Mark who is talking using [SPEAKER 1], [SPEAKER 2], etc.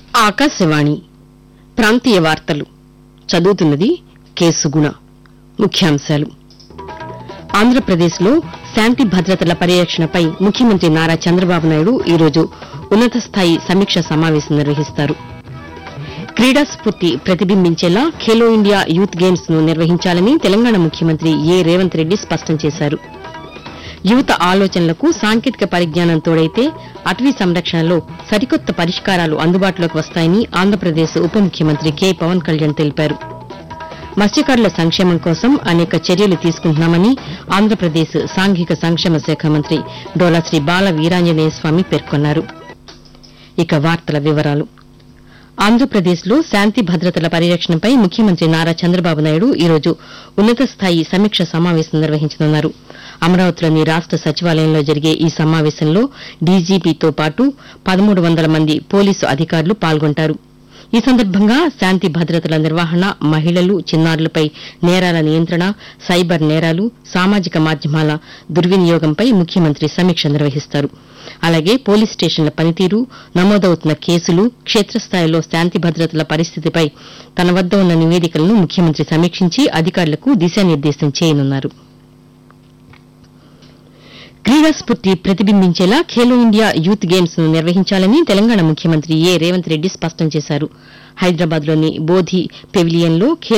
[SPEAKER 1] ఆకాశవాణి ప్రాంతీయ వార్తలు చదువుతున్నది కేసుగుణ ముఖ్యాంశాలు ఆంధ్రప్రదేశ్లో శాంతి భద్రతల పరిరక్షణపై ముఖ్యమంత్రి నారా చంద్రబాబు నాయుడు ఈరోజు ఉన్నత స్థాయి సమీక్ష సమావేశం నిర్వహిస్తారు క్రీడా స్ఫూర్తి ప్రతిబింబించేలా ఖేలో ఇండియా యూత్ గేమ్స్ ను నిర్వహించాలని తెలంగాణ ముఖ్యమంత్రి ఏ రేవంత్ రెడ్డి స్పష్టం చేశారు యువత ఆలోచనలకు సాంకేతిక పరిజ్ఞానం తోడైతే అటవీ సంరక్షణలో సరికొత్త పరిష్కారాలు అందుబాటులోకి వస్తాయని ఆంధ్రప్రదేశ్ ఉప ముఖ్యమంత్రి కె పవన్ కళ్యాణ్ తెలిపారు మత్స్యకారుల సంక్షేమం కోసం అనేక చర్యలు తీసుకుంటున్నామని ఆంధ్రప్రదేశ్ సాంఘిక సంక్షేమ శాఖ మంత్రి డోలాశ్రీ బాల వీరాంజనేయ స్వామి పేర్కొన్నారు ఇక వార్తల వివరాలు ఆంధ్రప్రదేశ్లో శాంతి భద్రతల పరిరక్షణపై ముఖ్యమంత్రి నారా చంద్రబాబు నాయుడు ఈరోజు ఉన్నత స్థాయి సమీక్ష సమావేశం నిర్వహించనున్నారు అమరావతిలోని రాష్ట సచివాలయంలో జరిగే ఈ సమావేశంలో డీజీపీతో పాటు పదమూడు వందల మంది పోలీసు అధికారులు పాల్గొంటారు ఈ సందర్భంగా శాంతి భద్రతల నిర్వహణ మహిళలు చిన్నారులపై నేరాల నియంత్రణ సైబర్ నేరాలు సామాజిక మాధ్యమాల దుర్వినియోగంపై ముఖ్యమంత్రి సమీక్ష నిర్వహిస్తారు అలాగే పోలీస్ స్టేషన్ల పనితీరు నమోదవుతున్న కేసులు క్షేత్రస్థాయిలో శాంతి భద్రతల పరిస్థితిపై తన వద్ద ఉన్న నివేదికలను ముఖ్యమంత్రి సమీక్షించి అధికారులకు దిశానిర్దేశం చేయనున్నారు క్రీడా స్ఫూర్తి ప్రతిబింబించేలా ఖేలో ఇండియా యూత్ గేమ్స్ ను నిర్వహించాలని తెలంగాణ ముఖ్యమంత్రి ఏ రేవంత్ రెడ్డి స్పష్టం చేశారు హైదరాబాద్ లోని బోధి పెవిలియన్ లో